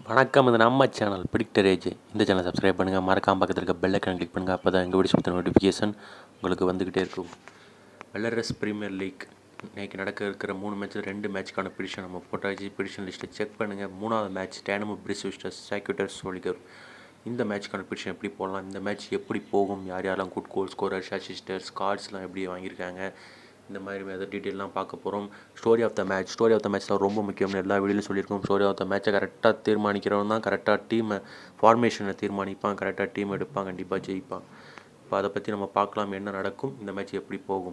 வணக்கம் இது நம்ம சேனல் பிடிக்டர் ஏஜ் இந்த சேனல் சப்ஸ்கிரைப் பண்ணுங்கள் மறக்காம பக்கத்தில் இருக்க பெல் ஐக்கான் கிளிக் பண்ணுங்கள் அப்போ தான் எங்கள் வீடியோஸ் பற்றின நோட்டிஃபிகேஷன் உங்களுக்கு வந்துக்கிட்டே இருக்கும் பெல்லரஸ் பிரீமியர் லீக் இன்னைக்கு நடக்க இருக்கிற மூணு மேட்ச்சில் ரெண்டு மேட்ச்க்கான பிடிஷன் நம்ம போட்டாச்சு பிடிஷன் லிஸ்ட்டை செக் பண்ணுங்கள் மூணாவது மேட்ச் டேனமோ பிரிஸ் விஸ்டர்ஸ் சாக்யூட்டர்ஸ் சோலிகர் இந்த மேட்ச்க்கான பிடிஷன் எப்படி போடலாம் இந்த மேட்ச் எப்படி போகும் யார் யாரெல்லாம் குட் கோல் ஸ்கோரர் அசிஸ்டர்ஸ் கார்ட்ஸ்லாம் எப்படி வாங்கியிருக்காங்க இந்த மாதிரி வேறு டீட்டெயிலாம் பார்க்க போகிறோம் story of the match story of the மேட்ச்சில் ரொம்ப முக்கியம்னு எல்லா வீடியோலையும் சொல்லியிருக்கோம் ஸ்டோரி ஆஃப் த மேட்ச்சை கரெக்டாக தீர்மானிக்கிறவன் தான் கரெக்டாக டீமை ஃபார்மேஷனை தீர்மானிப்பான் கரெக்டாக டீம் எடுப்பான் கண்டிப்பாக ஜெயிப்பான் இப்போ அதை பற்றி நம்ம பார்க்கலாம் என்ன நடக்கும் இந்த மேட்ச் எப்படி போகும்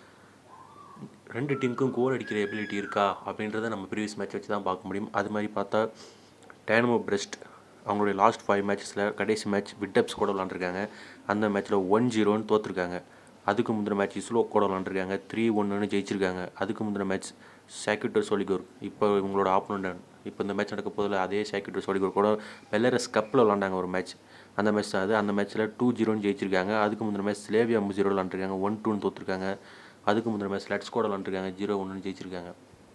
ரெண்டு டீமுக்கும் கோல் அடிக்கிற எபிலிட்டி இருக்கா அப்படின்றத நம்ம ப்ரீவியஸ் மேட்ச் வச்சு தான் பார்க்க முடியும் அது மாதிரி பார்த்தா டேனமோ பிரெஸ்ட் அவங்களுடைய லாஸ்ட் ஃபைவ் மேட்சஸில் கடைசி மேட்ச் விட்டப்ஸ் கூட விளாண்டுருக்காங்க அந்த மேட்ச்சில் ஒன் ஜீரோன்னு தோற்றுருக்காங்க அதுக்கு முந்தின மேட்ச் இஸ்லோ கூட விளாண்டுருக்காங்க த்ரீ ஒன்றுன்னு ஜெயிச்சிருக்காங்க அதுக்கு முந்தின மேட்ச் சாக்யூட்டர் சோலிகோர் இப்போ இவங்களோட ஆப்போனண்ட் இப்போ இந்த மேட்ச் நடக்க போதில் அதே சாக்யூட்டர் சோலிகோர் கூட பெல்லரஸ் கப்பில் விளாண்டாங்க ஒரு மேட்ச் அந்த மேட்ச் தான் அது அந்த மேட்ச்சில் டூ ஜீரோன்னு ஜெயிச்சிருக்காங்க அதுக்கு முந்தின மேட்ச் ஸ்லேவியா ஜீரோ விளாண்டுருக்காங்க ஒன் டூன்னு தோற்றுருக்காங்க அதுக்கு முந்தின மேட்ச் லெட்ஸ் கூட விளாண்டுருக்காங்க ஜீரோ ஒன்றுன்னு ஜெயிச்சிருக்காங்க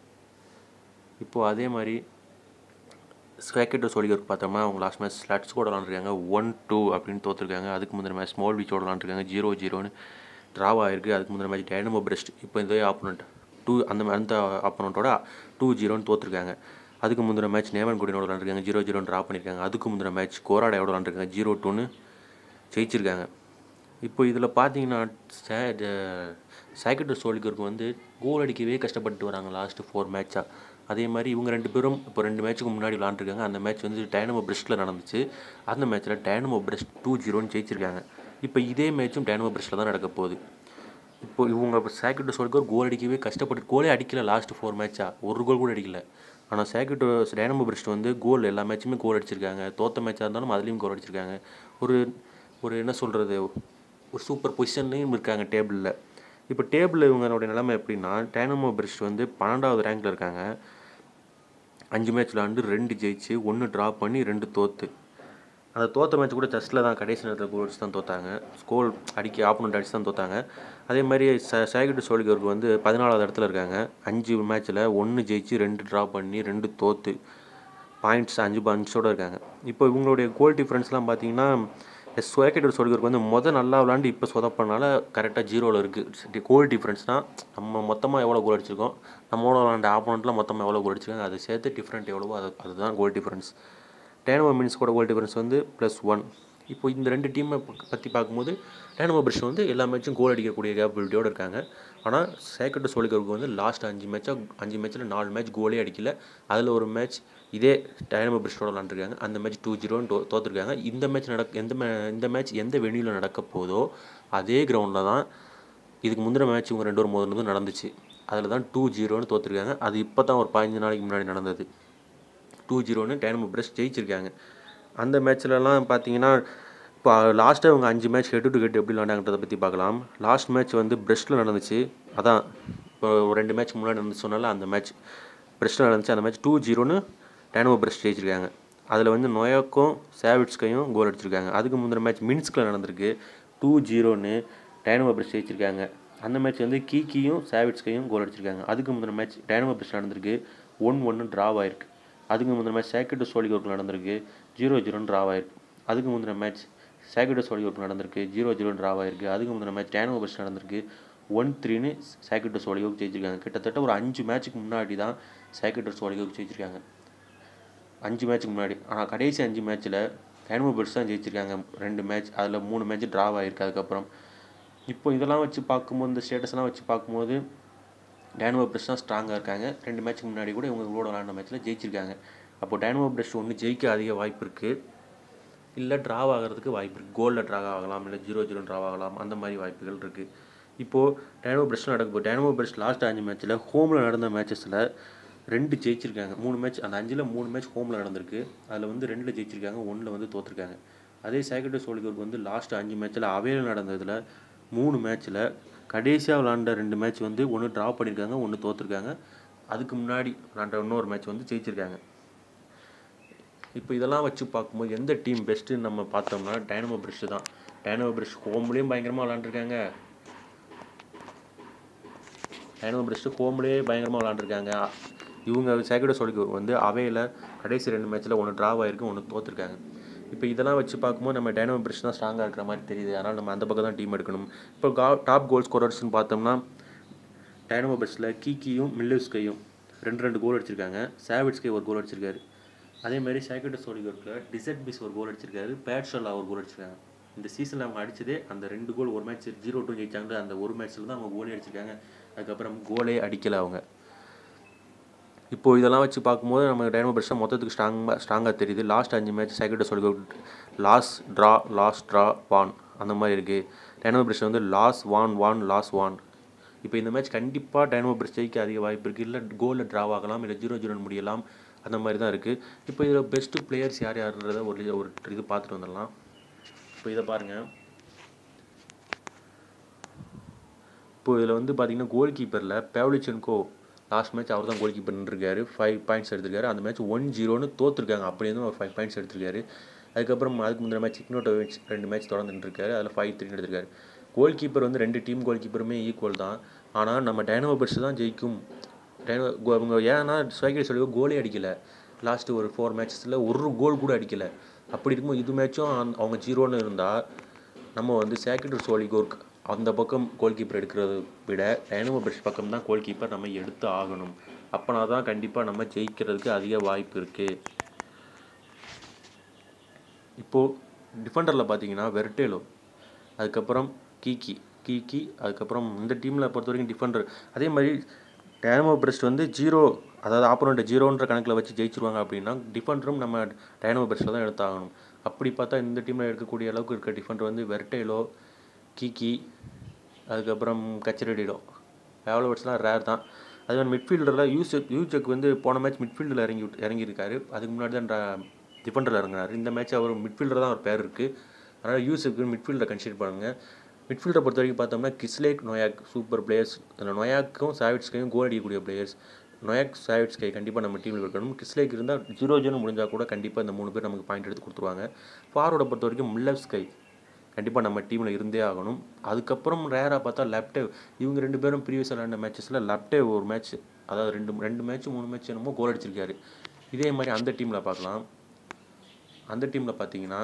இப்போது அதே மாதிரி ஸ்வேக்கெட்டோ சோலிகருக்கு பார்த்தோம்னா அவங்க லாஸ்ட் மேட்ச் ஸ்லாட்ஸ் கூட விளாண்டுருக்காங்க ஒன் டூ அப்படின்னு தோற்றுருக்காங்க அதுக்கு முந்தின மேட்ச் ஸ்மால் பீச்சோட விளாண்டுருக்காங்க ஜீரோ ஜீரோன்னு ட்ராவ் ஆயிருக்கு அதுக்கு முந்தின மேட்ச் டைனமோ பிரெஸ்ட் இப்போ இதே ஆப்போனண்ட் டூ அந்த அந்த ஆப்போனண்ட்டோட டூ ஜீரோன்னு தோற்றுருக்காங்க அதுக்கு முந்தின மேட்ச் நேமன் குடினோட விளாண்டுருக்காங்க ஜீரோ ஜீரோன்னு ட்ரா பண்ணியிருக்காங்க அதுக்கு முந்தின மேட்ச் கோராடையோட விளாண்டுருக்காங்க ஜீரோ டூன்னு ஜெயிச்சிருக்காங்க இப்போ இதில் பார்த்தீங்கன்னா சைக்கட்டர் சோலிகருக்கு வந்து கோல் அடிக்கவே கஷ்டப்பட்டு வராங்க லாஸ்ட்டு ஃபோர் மேட்சாக அதே மாதிரி இவங்க ரெண்டு பேரும் இப்போ ரெண்டு மேட்ச்சுக்கு முன்னாடி விளாண்டுருக்காங்க அந்த மேட்ச் வந்து டைனமோ பிரெஸ்ட்டில் நடந்துச்சு அந்த மேட்ச்சில் டைனமோ பிரெஸ்ட் டூ ஜீரோன்னு ஜெயிச்சிருக்காங்க இப்போ இதே மேட்சும் டைனமோ பிரெஸ்ட்டில் தான் நடக்க போகுது இப்போ இவங்க இப்போ சேக்கிட்டோ சோலிகர் கோல் அடிக்கவே கஷ்டப்பட்டு கோலே அடிக்கல லாஸ்ட் ஃபோர் மேட்சாக ஒரு கோல் கூட அடிக்கல ஆனால் சேக்கிட்டோ டைனமோ பிரெஸ்ட் வந்து கோல் எல்லா மேட்சுமே கோல் அடிச்சிருக்காங்க தோத்த மேட்சாக இருந்தாலும் அதுலேயும் கோல் அடிச்சிருக்காங்க ஒரு ஒரு என்ன சொல்கிறது ஒரு சூப்பர் பொசிஷன்லேயும் இருக்காங்க டேபிளில் இப்போ டேபிளில் இவங்களோட நிலைமை எப்படின்னா டைனமோ பிரெஸ்ட் வந்து பன்னெண்டாவது ரேங்கில் இருக்காங்க அஞ்சு மேட்ச் விளாண்டு ரெண்டு ஜெயிச்சு ஒன்று ட்ரா பண்ணி ரெண்டு தோற்று அந்த தோற்ற மேட்ச் கூட ஜஸ்ட்டில் தான் கடைசி நேரத்தில் கோல் அடிச்சு தான் தோத்தாங்க ஸ்கோல் அடிக்க ஆப்போனண்ட் அடிச்சு தான் தோத்தாங்க அதே மாதிரி ச சேகிட்டு சோழிகருக்கு வந்து பதினாலாவது இடத்துல இருக்காங்க அஞ்சு மேட்ச்சில் ஒன்று ஜெயிச்சு ரெண்டு ட்ரா பண்ணி ரெண்டு தோற்று பாயிண்ட்ஸ் அஞ்சு பாயிண்ட்ஸோடு இருக்காங்க இப்போ இவங்களுடைய கோல் டிஃப்ரென்ஸ்லாம் பார்த்தீங்கன்னா ஸ்வேக்கெட்டர் சோழிகருக்கு வந்து மொதல் நல்லா விளாண்டு இப்போ சொதப்பனால கரெக்டாக ஜீரோவில் இருக்குது கோல் டிஃப்ரென்ஸ்னால் நம்ம மொத்தமாக எவ்வளோ கோல் அடிச்சிருக்கோம் நம்மளோட விளாண்ட ஆப்போனண்ட்லாம் மொத்தமாக எவ்வளோ கோல் அடிச்சிருக்காங்க அதை சேர்த்து டிஃப்ரெண்ட் எவ்வளவோ அது அதுதான் கோல் டிஃப்ரென்ஸ் டேனமோ மினிட்ஸ் கூட கோல் டிஃபரன்ஸ் வந்து ப்ளஸ் ஒன் இப்போ இந்த ரெண்டு டீமை பற்றி பார்க்கும்போது டேனமோ பிரிஷ் வந்து எல்லா மேட்சும் கோல் அடிக்கக்கூடிய கேப்பபிலிட்டியோடு இருக்காங்க ஆனால் சேக்கட்டு சோழிகருக்கு வந்து லாஸ்ட் அஞ்சு மேட்சாக அஞ்சு மேட்ச்சில் நாலு மேட்ச் கோலே அடிக்கல அதில் ஒரு மேட்ச் இதே டைனமோ பிரிஸ்டோட விளாண்டுருக்காங்க அந்த மேட்ச் டூ ஜீரோன்னு தோ தோற்றுருக்காங்க இந்த மேட்ச் நடக்க எந்த மே இந்த மேட்ச் எந்த வெனியில் நடக்க போதோ அதே கிரவுண்டில் தான் இதுக்கு முந்தின மேட்ச் இவங்க ரெண்டு ஒரு முதல்ல நடந்துச்சு அதில் தான் டூ ஜீரோன்னு தோற்றுருக்காங்க அது இப்போ தான் ஒரு பதினஞ்சு நாளைக்கு முன்னாடி நடந்தது டூ ஜீரோன்னு டைனமோ பிரஸ் ஜெயிச்சிருக்காங்க அந்த மேட்ச்லலாம் பார்த்தீங்கன்னா இப்போ லாஸ்ட்டாக அவங்க அஞ்சு மேட்ச் ஹெட் டு ஹெட் எப்படி விளாண்டாங்கன்றதை பற்றி பார்க்கலாம் லாஸ்ட் மேட்ச் வந்து பிரெஸ்ட்டில் நடந்துச்சு அதான் இப்போ ரெண்டு மேட்ச் முன்னாடி நடந்து சொன்னால அந்த மேட்ச் பிரெஸ்ட்டில் நடந்துச்சு அந்த மேட்ச் டூ ஜீரோன்னு டைனமோ பிரஸ் ஜெயிச்சிருக்காங்க அதில் வந்து நொயோக்கும் சேவிட்ஸ்கையும் கோல் அடிச்சிருக்காங்க அதுக்கு முந்தின மேட்ச் மின்ஸ்கில் நடந்திருக்கு டூ ஜீரோன்னு டைனமோ பிரஸ் ஜெயிச்சிருக்காங்க அந்த மேட்ச் வந்து கீக்கியும் சேவிட்ஸ்கையும் கோல் அடிச்சிருக்காங்க அதுக்கு முந்தின மேட்ச் டைனமோ பிரஸ் நடந்திருக்கு ஒன் ஒன்று ட்ராவ் ஆயிருக்கு அதுக்கு முந்தின மேட்ச் சேக்கெட்டு சோழிகோருக்கு நடந்திருக்கு ஜீரோ ஜீரோன்னு ட்ராவ் ஆயிருக்கு அதுக்கு முந்தின மேட்ச் சேக்கெட்டு சோழிகோருக்கு நடந்திருக்கு ஜீரோ ஜீரோன்னு ட்ராவ் ஆயிருக்கு அதுக்கு முந்தின மேட்ச் டேனோ பஸ் நடந்திருக்கு ஒன் த்ரீன்னு சேக்கெட்டு சோழிகோக்கு ஜெயிச்சிருக்காங்க கிட்டத்தட்ட ஒரு அஞ்சு மேட்ச்சுக்கு முன்னாடி தான் சேக்கெட்டு சோழிகோக்கு ஜெயிச்சிருக்காங்க அஞ்சு மேட்ச்சுக்கு முன்னாடி ஆனால் கடைசி அஞ்சு மேட்ச்சில் டேனோ பஸ் தான் ஜெயிச்சிருக்காங்க ரெண்டு மேட்ச் அதில் மூணு மேட்ச் ட்ராவ் ஆயிருக்கு அதுக்கப்புறம் இப்போ இதெல்லாம் வச்சு பார்க்கும்போது இந்த ஸ்டேட்டஸ்லாம் வச்சு பார்க்கும்போது டேனோ பிரஷ் தான் ஸ்ட்ராங்காக இருக்காங்க ரெண்டு மேட்ச்சுக்கு முன்னாடி கூட இவங்க இவங்களோட விளாண்ட மேட்ச்சில் ஜெயிச்சிருக்காங்க அப்போ டேனோ பிரஷ் ஒன்று ஜெயிக்க அதிக வாய்ப்பு இருக்குது இல்லை ட்ராவ் ஆகிறதுக்கு வாய்ப்பு இருக்குது கோலில் ட்ராவ் ஆகலாம் இல்லை ஜீரோ ஜீரோ ட்ராவ் ஆகலாம் அந்த மாதிரி வாய்ப்புகள் இருக்குது இப்போது டேனோ பிரஷ் நடக்க போகுது டேனோ பிரஷ் லாஸ்ட் அஞ்சு மேட்ச்சில் ஹோமில் நடந்த மேட்சஸில் ரெண்டு ஜெயிச்சிருக்காங்க மூணு மேட்ச் அந்த அஞ்சில் மூணு மேட்ச் ஹோமில் நடந்திருக்கு அதில் வந்து ரெண்டில் ஜெயிச்சிருக்காங்க ஒன்றில் வந்து தோற்றுருக்காங்க அதே சேக்கட்டோ சோழிகருக்கு வந்து லாஸ்ட் அஞ்சு மேட்ச்சில் அவையில் நடந்ததில் மூணு மேட்ச்சில் கடைசியாக விளாண்ட ரெண்டு மேட்ச் வந்து ஒன்று ட்ரா பண்ணியிருக்காங்க ஒன்று தோற்றுருக்காங்க அதுக்கு முன்னாடி விளாண்ட இன்னொரு மேட்ச் வந்து ஜெயிச்சிருக்காங்க இப்போ இதெல்லாம் வச்சு பார்க்கும்போது எந்த டீம் பெஸ்ட்டுன்னு நம்ம பார்த்தோம்னா டைனமோ பிரிஷ் தான் டைனமோ பிரிஷ் ஹோம்லேயும் பயங்கரமாக விளாண்டுருக்காங்க டைனமோ பிரிஸ்ட்டு ஹோம்லேயே பயங்கரமாக விளாண்டுருக்காங்க இவங்க சேகடோ சோழிகோர் வந்து அவையில் கடைசி ரெண்டு மேட்ச்சில் ஒன்று ட்ராவ் ஆயிருக்கு ஒன்று தோற்றுருக்காங்க இப்போ இதெல்லாம் வச்சு பார்க்கும்போது நம்ம டைனமோ பிரிட்ஜ் தான் ஸ்ட்ராங்காக இருக்கிற மாதிரி தெரியுது அதனால் நம்ம அந்த பக்கம் தான் டீம் எடுக்கணும் இப்போ கா டாப் கோல் ஸ்கோரர்ஸ்னு பார்த்தோம்னா டைனமோ பிரிட்ஜில் கீக்கியும் மில்லுஸ்கையும் ரெண்டு ரெண்டு கோல் அடிச்சிருக்காங்க சாவிட்ஸ்கை ஒரு கோல் அடிச்சிருக்காரு அதே மாதிரி சேகட்டோ சோழிகோர்க்கில் டிசட் பிஸ் ஒரு கோல் அடிச்சிருக்காரு பேட்ஷல்லா ஒரு கோல் அடிச்சிருக்காங்க இந்த சீசனில் அவங்க அடிச்சதே அந்த ரெண்டு கோல் ஒரு மேட்ச் ஜீரோ டூ ஜெயிச்சாங்க அந்த ஒரு மேட்ச்சில் தான் அவங்க கோலே அடிச்சிருக்காங்க அதுக்கப்புறம் கோலே அடிக்கலை அவங்க இப்போது இதெல்லாம் வச்சு பார்க்கும்போது நம்ம டைனமோ பிரஷ் மொத்தத்துக்கு ஸ்ட்ராங்காக ஸ்ட்ராங்காக தெரியுது லாஸ்ட் அஞ்சு மேட்ச் செகண்ட் சொல்லி loss draw loss draw won அந்த மாதிரி இருக்குது டைனமோ பிரஷ் வந்து loss won won loss won இப்போ இந்த மேட்ச் கண்டிப்பாக டைனமோ பிரஷ் ஜெயிக்க அதிக வாய்ப்பு இருக்குது இல்லை கோலில் ட்ரா ஆகலாம் இல்லை ஜீரோ ஜீரோன்னு முடியலாம் அந்த மாதிரி தான் இருக்குது இப்போ இதில் பெஸ்ட்டு பிளேயர்ஸ் யார் யாருன்றத ஒரு ஒரு இது பார்த்துட்டு வந்துடலாம் இப்போ இதை பாருங்கள் இப்போ இதில் வந்து பார்த்தீங்கன்னா கோல் கீப்பரில் பேவ்லிச்சென்கோ லாஸ்ட் மேட்ச் அவர் தான் கோல் கீப்பர் நின்றுருக்காரு ஃபைவ் பாயிண்ட்ஸ் எடுத்திருக்காரு அந்த மேட்ச் ஒன் ஜீரோன்னு தோற்றுருக்காங்க அப்படி இருந்தும் ஒரு ஃபைவ் பாயிண்ட்ஸ் எடுத்திருக்காரு அதுக்கப்புறம் அதுக்கு முந்தின மேட்ச் இக்னோட்டோவிச் ரெண்டு மேட்ச் தொடர்ந்து நின்றுருக்காரு அதில் ஃபைவ் த்ரீ எடுத்திருக்காரு கோல் கீப்பர் வந்து ரெண்டு டீம் கோல் கீப்பருமே ஈக்குவல் தான் ஆனால் நம்ம டைனமோ பெட்ஸ் தான் ஜெயிக்கும் டைனோ அவங்க ஏன்னா ஸ்ட்ரைக்கர் சொல்லி கோலே அடிக்கலை லாஸ்ட்டு ஒரு ஃபோர் மேட்சஸில் ஒரு கோல் கூட அடிக்கலை அப்படி இருக்கும்போது இது மேட்சும் அவங்க ஜீரோன்னு இருந்தால் நம்ம வந்து சேக்கட்டர் சோலி கோர்க் அந்த பக்கம் கோல் கீப்பர் எடுக்கிறத விட டைனமோ பிரஷ் பக்கம் தான் கோல் கீப்பர் நம்ம எடுத்து ஆகணும் அப்போனா தான் கண்டிப்பாக நம்ம ஜெயிக்கிறதுக்கு அதிக வாய்ப்பு இருக்குது இப்போது டிஃபெண்டரில் பார்த்தீங்கன்னா வெர்டேலோ அதுக்கப்புறம் கீக்கி கீக்கி அதுக்கப்புறம் இந்த டீமில் பொறுத்த வரைக்கும் டிஃபெண்டர் அதே மாதிரி டைனமோ பிரஸ்ட் வந்து ஜீரோ அதாவது ஆப்போனண்ட்டை ஜீரோன்ற கணக்கில் வச்சு ஜெயிச்சிருவாங்க அப்படின்னா டிஃபெண்டரும் நம்ம டைனமோ பிரஸ்ட்டில் தான் எடுத்தாகணும் அப்படி பார்த்தா இந்த டீமில் எடுக்கக்கூடிய அளவுக்கு இருக்க டிஃபெண்டர் வந்து வெர்டேலோ கீக்கி அதுக்கப்புறம் கச்சரடிடோ எவ்வளோவட்ஸ்லாம் ரேர் தான் அதே மாதிரி மிட்ஃபீல்டரில் யூசெக் யூசெக் வந்து போன மேட்ச் மிட்ஃபீல்டில் இறங்கி விட்டு இறங்கியிருக்காரு அதுக்கு முன்னாடி தான் டிஃபெண்டரில் இறங்கினார் இந்த மேட்ச் அவர் மிட்ஃபீல்டர் தான் அவர் பேர் இருக்குது அதனால் யூசெக்கு மிட்ஃபீல்டரை கன்சிடர் பண்ணுங்கள் மிட்ஃபீல்டரை பொறுத்த வரைக்கும் பார்த்தோம்னா கிஸ்லேக் நொயாக் சூப்பர் பிளேயர்ஸ் அந்த நொயாக்கும் சாவிட்ஸ்கையும் கோல் அடிக்கக்கூடிய பிளேயர்ஸ் நொயாக் சாவிட்ஸ்கை கண்டிப்பாக நம்ம டீமில் இருக்கணும் கிஸ்லேக் இருந்தால் ஜீரோ ஜீரோ முடிஞ்சால் கூட கண்டிப்பாக இந்த மூணு பேர் நமக்கு பாயிண்ட் எடுத்து கொடுத்துருவாங்க ஃபார்வர்டை பொறுத்த வரைக்கும் முல்லவ்ஸ்கை கண்டிப்பாக நம்ம டீமில் இருந்தே ஆகணும் அதுக்கப்புறம் ரேராக பார்த்தா லெப்டேவ் இவங்க ரெண்டு பேரும் ப்ரீவியஸ் விளையாண்ட மேட்சஸில் லெப்டேவ் ஒரு மேட்ச் அதாவது ரெண்டு ரெண்டு மேட்ச் மூணு மேட்ச் என்னமோ கோல் அடிச்சிருக்காரு இதே மாதிரி அந்த டீமில் பார்க்கலாம் அந்த டீமில் பார்த்தீங்கன்னா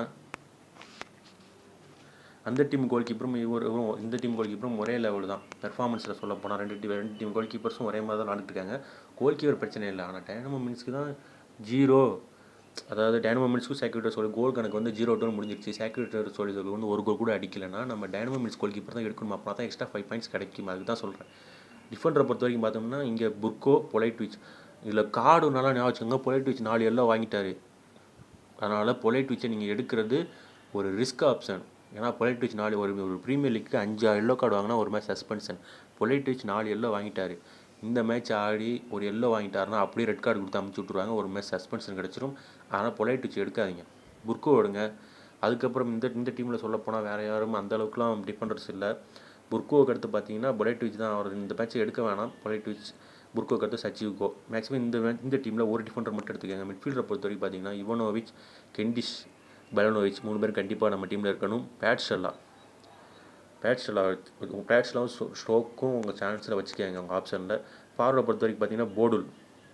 அந்த டீம் கோல் கீப்பரும் இவர் இவரும் இந்த டீம் கோல் கீப்பரும் ஒரே லெவல் தான் பெர்ஃபார்மன்ஸில் சொல்ல போனால் ரெண்டு டீம் ரெண்டு டீம் கோல் கீப்பர்ஸும் ஒரே மாதிரி தான் விளாண்டுட்டு இருக்காங்க கோல் கீப்பர் பிரச்சனை இல்லை ஆனால் டைனமோ மினிட்ஸ்க்கு தான் ஜீரோ அதாவது டைனமோ மினிட்ஸ்க்கும் சேக்யூரிட்டர் சொல்லி கோல் கணக்கு வந்து ஜீரோ டூன்னு முடிஞ்சிருச்சு சேக்யூரிட்டர் சொல்லி வந்து ஒரு கோல் கூட அடிக்கலைன்னா நம்ம டைனமோ மினிட்ஸ் கோல் கீப்பர் தான் எடுக்கணும் அப்போ தான் எக்ஸ்ட்ரா ஃபைவ் பாயிண்ட்ஸ் கிடைக்கும் அதுக்கு தான் சொல்கிறேன் டிஃபெண்டரை பொறுத்த வரைக்கும் பார்த்தோம்னா இங்கே புர்கோ பொலைட் விச் இதில் கார்டு நல்லா ஞாபகம் வச்சுக்கோங்க பொலைட் விச் நாலு எல்லாம் வாங்கிட்டாரு அதனால் பொலைட் விச்சை நீங்கள் எடுக்கிறது ஒரு ரிஸ்க் ஆப்ஷன் ஏன்னா பொலைட் விச் நாலு ஒரு ஒரு ப்ரீமியர் லீக்கு அஞ்சு எல்லோ கார்டு வாங்கினா ஒரு மேட்ச் சஸ்பென்ஷன் பொலைட் விச் நாலு எல்லோ வாங்கிட்டாரு இந்த மேட்ச் ஆடி ஒரு எல்லோ வாங்கிட்டாருன்னா அப்படியே ரெட் கார்டு கொடுத்து அமுச்சு விட்ருவாங்க ஒரு மேட்ச் சஸ்பென்ஷன் கிடச்சிரும் ஆனால் பொலைட் விச் எடுக்காதீங்க புர்கோ எடுங்க அதுக்கப்புறம் இந்த இந்த டீமில் சொல்ல போனால் வேறு யாரும் அந்த அளவுக்குலாம் டிஃபெண்டர்ஸ் இல்லை புர்கோவுக்கு அடுத்து பார்த்தீங்கன்னா பொலைட் விச் தான் அவர் இந்த மேட்ச்சை எடுக்க வேணாம் பொலைட் விச் புர்கோக்கு அடுத்து சச்சிவுக்கோ மேக்ஸிமம் இந்த இந்த டீமில் ஒரு டிஃபெண்டர் மட்டும் எடுத்துக்கோங்க மிட்ஃபீல்டரை பொறுத்த வரைக்கும் பார்த்தீங்கன்னா இவனோவிச் கெண்டிஷ் பெலனோவிச் மூணு பேர் கண்டிப்பாக நம்ம டீமில் இருக்கணும் பேட்ஷல்லா பேட்ஷல்லா பேட்ஷலாவும் ஸ்ட்ரோக்கும் உங்கள் சான்ஸில் வச்சுக்கோங்க உங்கள் ஆப்ஷனில் ஃபார்வர்டை பொறுத்த வரைக்கும் பார்த்தீங்கன்னா போடுல்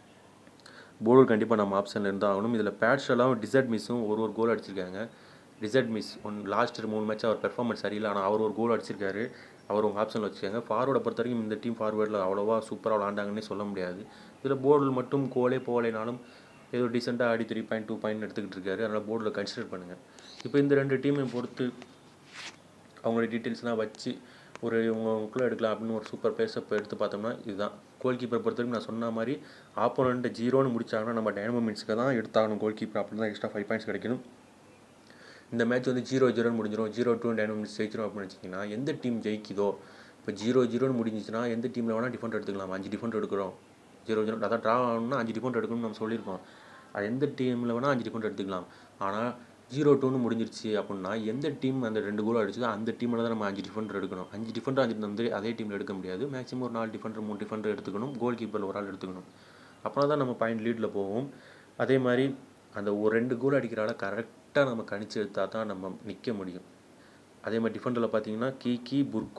போடுல் கண்டிப்பாக நம்ம ஆப்ஷனில் இருந்தால் ஆகணும் இதில் பேட்ஷலாவும் டிசர்ட் மிஸ்ஸும் ஒரு ஒரு கோல் அடிச்சிருக்காங்க டிசர்ட் மிஸ் ஒன் லாஸ்ட் மூணு மேட்ச் அவர் பெர்ஃபார்மன்ஸ் சரியில்லை ஆனால் அவர் ஒரு கோல் அடிச்சிருக்காரு அவர் உங்கள் ஆப்ஷனில் வச்சுக்கோங்க ஃபார்வர்டை பொறுத்த வரைக்கும் இந்த டீம் ஃபார்வேர்டில் அவ்வளோவா சூப்பராக விளாண்டாங்கன்னே சொல்ல முடியாது இதில் போர்டில் மட்டும் கோலே போகலைனாலும் ஏதோ டீசெண்டாக ஆடி த்ரீ பாயிண்ட் டூ பாயிண்ட் எடுத்துக்கிட்டு இருக்காரு அதனால் போர்டில் கன்சிடர் பண்ணுங்கள் இப்போ இந்த ரெண்டு டீமையும் பொறுத்து அவங்களோட டீட்டெயில்ஸ்லாம் வச்சு ஒரு இவங்களுக்குள்ளே எடுக்கலாம் அப்படின்னு ஒரு சூப்பர் பிளேஸை இப்போ எடுத்து பார்த்தோம்னா இதுதான் கோல் கீப்பர் பொறுத்த வரைக்கும் நான் சொன்ன மாதிரி ஆப்போனண்ட்டு ஜீரோன்னு முடிச்சாங்கன்னா நம்ம டைனமோ மினிட்ஸ்க்கு தான் எடுத்தாகணும் கோல் கீப்பர் அப்படின்னு தான் எக்ஸ்ட்ரா ஃபைவ் பாயிண்ட்ஸ் கிடைக்கணும் இந்த மேட்ச் வந்து ஜீரோ ஜீரோன்னு முடிஞ்சிடும் ஜீரோ டூ டைனமோ மினிட்ஸ் ஜெயிச்சிடும் அப்படின்னு வச்சிங்கன்னா எந்த டீம் ஜெயிக்குதோ இப்போ ஜீரோ ஜீரோன்னு முடிஞ்சிச்சுன்னா எந்த டீமில் வேணால் டிஃபெண்ட் எடுத்துக்கலாம் அஞ்சு டிஃபெண்ட் எடுக்கிறோம் ஜீரோ ஜீரோ அதான் ட்ரா ஆகணும்னா அஞ்சு டிஃபெண்ட் எடுக்கணும்னு நம்ம சொல்லியிருக்கோம் அது எந்த டீமில் வேணால் அஞ்சு டிஃபெண்ட் எடுத்துக்கலாம் ஆனால் ஜீரோ டூன்னு முடிஞ்சிருச்சு அப்படின்னா எந்த டீம் அந்த ரெண்டு கோல் அடிச்சதோ அந்த டீமில் தான் நம்ம அஞ்சு டிஃபெண்டர் எடுக்கணும் அஞ்சு டிஃபெண்டர் அஞ்சு வந்து அதே டீமில் எடுக்க முடியாது மேக்ஸிமம் ஒரு நாலு டிஃபெண்டர் மூணு டிஃபெண்டர் எடுத்துக்கணும் கோல் கீப்பர் ஒரு ஆள் எடுத்துக்கணும் அப்போனா தான் நம்ம பாயிண்ட் லீடில் போவோம் அதே மாதிரி அந்த ஒரு ரெண்டு கோல் அடிக்கிற ஆளை கரெக்டாக நம்ம கணிச்சு எடுத்தால் தான் நம்ம நிற்க முடியும் அதே மாதிரி டிஃபெண்டரில் பார்த்தீங்கன்னா கீக்கி புர்கோ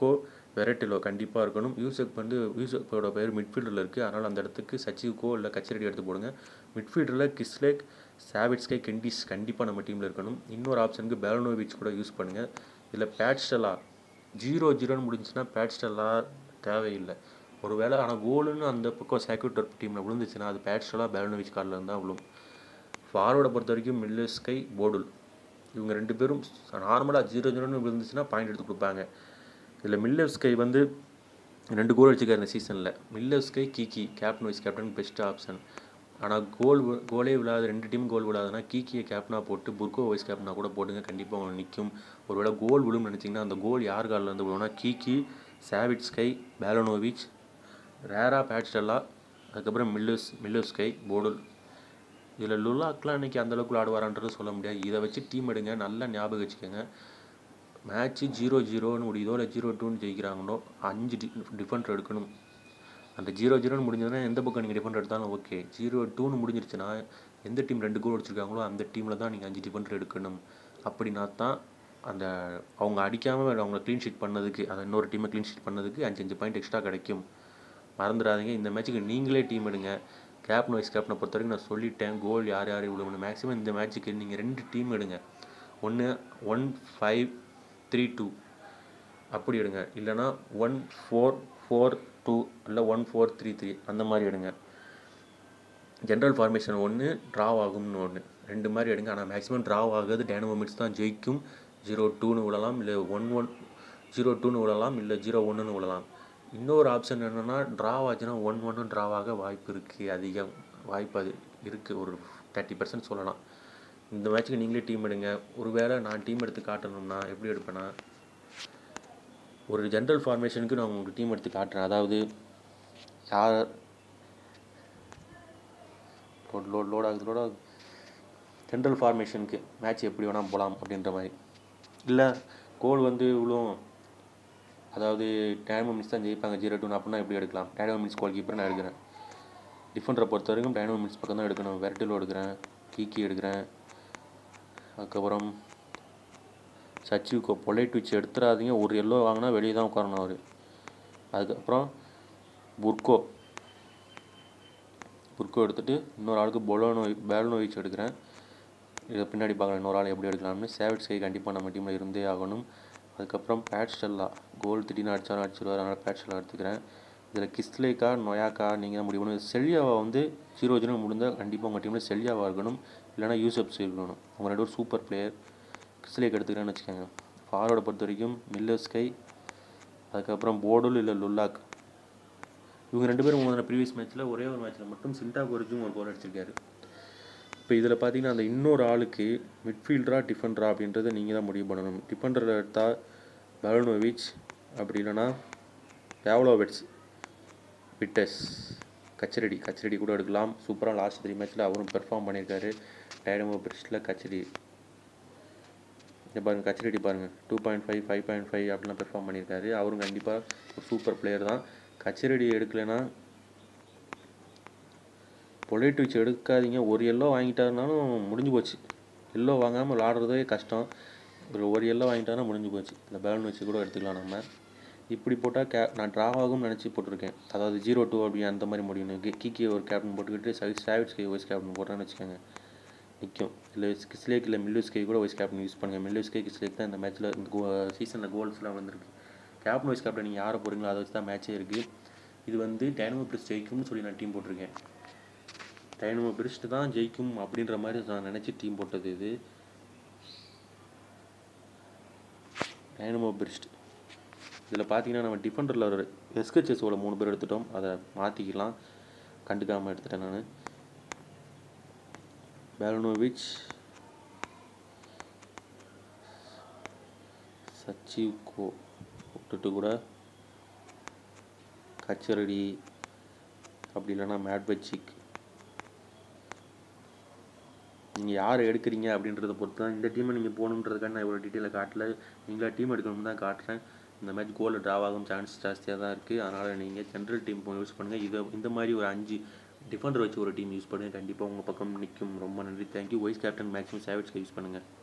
வெரைட்டிலோ கண்டிப்பாக இருக்கணும் யூசப் வந்து யூசப்போட பேர் மிட்ஃபீல்டில் இருக்குது அதனால் அந்த இடத்துக்கு சச்சிவுக்கோ இல்லை கச்சரடி எடுத்து போடுங்க மிட்ஃபீல்டில் கிஸ்லேக் சாவிட்ஸ்கை கெண்டிஸ் கண்டிப்பாக நம்ம டீமில் இருக்கணும் இன்னொரு ஆப்ஷனுக்கு பேலனோவிச் கூட யூஸ் பண்ணுங்கள் இதில் பேட்ஸ்டலா ஜீரோ ஜீரோன்னு முடிஞ்சுன்னா பேட்ஸ்டலா தேவையில்லை ஒருவேளை ஆனால் கோலுன்னு அந்த பக்கம் சேக்யூட்டர் டீமில் விழுந்துச்சுன்னா அது பேட்ஸ்டலா பேலனோவிச் காலில் இருந்தால் விழும் ஃபார்வர்டை பொறுத்த வரைக்கும் மில்லஸ்கை போடுல் இவங்க ரெண்டு பேரும் நார்மலாக ஜீரோ ஜீரோன்னு விழுந்துச்சுன்னா பாயிண்ட் எடுத்து கொடுப்பாங்க இதில் மில்லர்ஸ்கை வந்து ரெண்டு கோல் வச்சுக்காரு இந்த சீசனில் மில்லர்ஸ்கை கீக்கி captain vice captain best option ஆனால் கோல் வி- கோலே விழாது ரெண்டு டீம் கோல் விழாதுன்னா கீக்கியை கேப்டனாக போட்டு புர்கோ வைஸ் கேப்டனாக கூட போடுங்க கண்டிப்பாக அவங்க நிற்கும் ஒருவேளை கோல் விழும்னு நினச்சிங்கன்னா அந்த கோல் யார் காலில் இருந்து விழுவுனா கீக்கி சாவிட்ஸ்கை பேலனோவிச் ரேரா பேட்ஸ்டெல்லா அதுக்கப்புறம் மில்லர்ஸ் மில்லர்ஸ்கை போடுல் இதில் லுலாக்லாம் இன்றைக்கி அந்தளவுக்கு விளாடுவாரான்றது சொல்ல முடியாது இதை வச்சு டீம் எடுங்க நல்லா ஞாபகம் வச்சுக்கோங்க மேட்ச்சு ஜீரோ ஜீரோன்னு முடியுதோ இல்லை ஜீரோ டூன்னு ஜெயிக்கிறாங்களோ அஞ்சு டி டிஃபெண்டர் எடுக்கணும் அந்த ஜீரோ ஜீரோன்னு முடிஞ்சதுன்னா எந்த பக்கம் நீங்கள் டிஃபெண்டர் எடுத்தாலும் ஓகே ஜீரோ டூன்னு முடிஞ்சிருச்சுன்னா எந்த டீம் ரெண்டு கோல் அடிச்சிருக்காங்களோ அந்த டீமில் தான் நீங்கள் அஞ்சு டிஃபெண்டர் எடுக்கணும் அப்படின்னா தான் அந்த அவங்க அடிக்காமல் அவங்க க்ளீன் ஷீட் பண்ணதுக்கு அதை இன்னொரு டீமை க்ளீன் ஷீட் பண்ணதுக்கு அஞ்சு அஞ்சு பாயிண்ட் எக்ஸ்ட்ரா கிடைக்கும் மறந்துடாதீங்க இந்த மேட்ச்சுக்கு நீங்களே டீம் எடுங்க கேப்டன் வைஸ் கேப்டனை பொறுத்த வரைக்கும் நான் சொல்லிட்டேன் கோல் யார் யார் விழுவணும் மேக்ஸிமம் இந்த மேட்ச்சுக்கு நீங்கள் ரெண்டு டீம் எடுங்க ஒன்று ஒன் ஃபைவ் த்ரீ டூ அப்படி எடுங்க இல்லைனா ஒன் ஃபோர் ஃபோர் டூ இல்லை ஒன் ஃபோர் த்ரீ த்ரீ அந்த மாதிரி எடுங்க ஜென்ரல் ஃபார்மேஷன் ஒன்று ட்ராவ் ஆகும்னு ஒன்று ரெண்டு மாதிரி எடுங்க ஆனால் மேக்ஸிமம் ட்ராவ் ஆகாது டேனோ மினிட்ஸ் தான் ஜெயிக்கும் ஜீரோ டூன்னு விடலாம் இல்லை ஒன் ஒன் ஜீரோ டூன்னு விடலாம் இல்லை ஜீரோ ஒன்றுன்னு விடலாம் இன்னொரு ஆப்ஷன் என்னென்னா ட்ராவ் ஆச்சுன்னா ஒன் ஒன்று ட்ராவ் ஆக வாய்ப்பு இருக்குது அதிகம் வாய்ப்பு அது இருக்குது ஒரு தேர்ட்டி பர்சன்ட் சொல்லலாம் இந்த மேட்ச்சுக்கு நீங்களே டீம் எடுங்க ஒருவேளை நான் டீம் எடுத்து காட்டணும்னா எப்படி எடுப்பேன்னா ஒரு ஜென்ரல் ஃபார்மேஷனுக்கு நான் உங்களுக்கு டீம் எடுத்து காட்டுறேன் அதாவது யார் லோட் லோட் லோட் ஆகுது லோட் ஆகுது ஜென்ரல் ஃபார்மேஷனுக்கு மேட்ச் எப்படி வேணால் போகலாம் அப்படின்ற மாதிரி இல்லை கோல் வந்து இவ்வளோ அதாவது டேனோ மினிட்ஸ் தான் ஜெயிப்பாங்க ஜீரோ டூ அப்படின்னா எப்படி எடுக்கலாம் டேனோ மினிட்ஸ் கோல் கீப்பர் நான் எடுக்கிறேன் டிஃபெண்டரை பொறுத்த வரைக்கும் டேனோ மினிட்ஸ் பக்கம் தான் எடுக்கணும் வெரட்டிலோ எடுக்கிறேன் கீக்கி எடுக்கிறேன் அதுக்கப்புறம் சச்சிவுக்கோ பொலைட் வச்சு எடுத்துடாதீங்க ஒரு எல்லோ வாங்கினா வெளியே தான் உட்காரணும் அவர் அதுக்கப்புறம் புர்கோ புர்கோ எடுத்துகிட்டு இன்னொரு ஆளுக்கு பொலோனோ பேலனோவிச் எடுக்கிறேன் இதை பின்னாடி பார்க்கலாம் இன்னொரு ஆள் எப்படி எடுக்கலாம்னு சேவிட்ஸ் கை கண்டிப்பாக நம்ம டீமில் இருந்தே ஆகணும் அதுக்கப்புறம் பேட்ஸ்டெல்லா கோல் திடீர்னு அடித்தாலும் அடிச்சிடுவார் அதனால் பேட்ஸ்டெல்லா எடுத்துக்கிறேன் இதில் கிஸ்லேக்கா நொயாக்கா நீங்கள் தான் முடிவு பண்ணணும் செல்யாவை வந்து ஜீரோ ஜீரோ முடிந்தால் கண்டிப்பாக உங்கள் டீமில் செல்யாவா இருக்கணும் இல்லைனா யூசப்ஸ் இருக்கணும் அவங்க ரெண்டு பேரும் சூப்பர் பிளேயர் கிஸ்லேக் எடுத்துக்கிறேன்னு வச்சுக்கோங்க ஃபார்வர்டை பொறுத்த வரைக்கும் மில்லர்ஸ்கை அதுக்கப்புறம் போடுல் இல்லை லுல்லாக் இவங்க ரெண்டு பேரும் முதல்ல ப்ரீவியஸ் மேட்ச்சில் ஒரே ஒரு மேட்ச்சில் மட்டும் சிண்டா கோரிஜும் ஒரு கோல் அடிச்சிருக்காரு இப்போ இதில் பார்த்தீங்கன்னா அந்த இன்னொரு ஆளுக்கு மிட்ஃபீல்டரா டிஃபெண்டரா அப்படின்றத நீங்கள் தான் முடிவு பண்ணணும் டிஃபெண்டர் எடுத்தால் பலனோவிச் அப்படி இல்லைன்னா பேவலோவெட்ஸ் விட்டஸ் கச்சரடி கச்சரடி கூட எடுக்கலாம் சூப்பராக லாஸ்ட் த்ரீ மேட்ச்சில் அவரும் பெர்ஃபார்ம் பண்ணியிருக்காரு டைனமோ பிரிஸ்டில் கச்சடி இங்கே பாருங்கள் கச்சரடி பாருங்கள் two point five five point five அப்படிலாம் பெர்ஃபார்ம் பண்ணியிருக்காரு அவரும் கண்டிப்பாக ஒரு சூப்பர் பிளேயர் தான் கச்சரடி எடுக்கலைன்னா பொலைட் வச்சு எடுக்காதீங்க ஒரு எல்லோ வாங்கிட்டாருனாலும் முடிஞ்சு போச்சு எல்லோ வாங்காமல் விளாடுறதே கஷ்டம் ஒரு ஒரு எல்லோ வாங்கிட்டாருனா முடிஞ்சு போச்சு இந்த பேலன் வச்சு கூட எடுத்துக்கலாம் நம்ம இப்படி போட்டால் கே நான் ட்ரா ஆகும்னு நினச்சி போட்டிருக்கேன் அதாவது ஜீரோ டூ அப்படி அந்த மாதிரி முடியும் கிக்கி ஒரு கேப்டன் போட்டுக்கிட்டு சைட் சாவிட்ஸ் கை வைஸ் கேப்டன் போட்டேன்னு வச்சுக்கோங்க நிற்கும் இல்லை கிஸ்லேக் இல்லை மில்லூஸ் கை கூட வைஸ் கேப்டன் யூஸ் பண்ணுங்கள் மில்லூஸ் கை கிஸ்லேக் தான் இந்த மேட்ச்சில் இந்த கோ சீசனில் கோல்ஸ்லாம் வந்திருக்கு கேப்டன் வைஸ் கேப்டன் நீங்கள் யாரை போகிறீங்களோ அதை வச்சு தான் மேட்ச்சே இருக்குது இது வந்து டைனமோ பிரிஸ் ஜெயிக்கும்னு சொல்லி நான் டீம் போட்டிருக்கேன் டைனமோ பிரிஸ்ட் தான் ஜெயிக்கும் அப்படின்ற மாதிரி நான் நினச்சி டீம் போட்டது இது டைனமோ பிரிஸ்ட் இதில் பார்த்தீங்கன்னா நம்ம டிஃபெண்டரில் ஒரு எஸ்கெச்சஸோட மூணு பேர் எடுத்துட்டோம் அதை மாற்றிக்கலாம் கண்டுக்காமல் எடுத்துட்டேன் நான் பேலனோவிச் சச்சிவ்கோ விட்டுட்டு கூட கச்சரடி அப்படி இல்லைன்னா மேட்பச்சிக் நீங்கள் யார் எடுக்கிறீங்க அப்படின்றத பொறுத்து தான் இந்த டீமை நீங்கள் போகணுன்றதுக்காக நான் இவ்வளோ டீட்டெயிலாக காட்டல நீங்களா டீம் எடுக்கணும்னு தான் காட்டுறேன் இந்த மேட்ச் கோலில் ட்ராவ் ஆகும் சான்ஸ் ஜாஸ்தியாக தான் இருக்குது அதனால் நீங்கள் ஜென்ரல் டீம் யூஸ் பண்ணுங்கள் இதை இந்த மாதிரி ஒரு அஞ்சு டிஃபெண்டர் வச்சு ஒரு டீம் யூஸ் பண்ணுங்கள் கண்டிப்பாக உங்கள் பக்கம் நிற்கும் ரொம்ப நன்றி தேங்க்யூ வைஸ் கேப்டன் மேக்ஸிமம் சேவிட்ஸ்க்கு யூஸ் பண்ணுங்கள்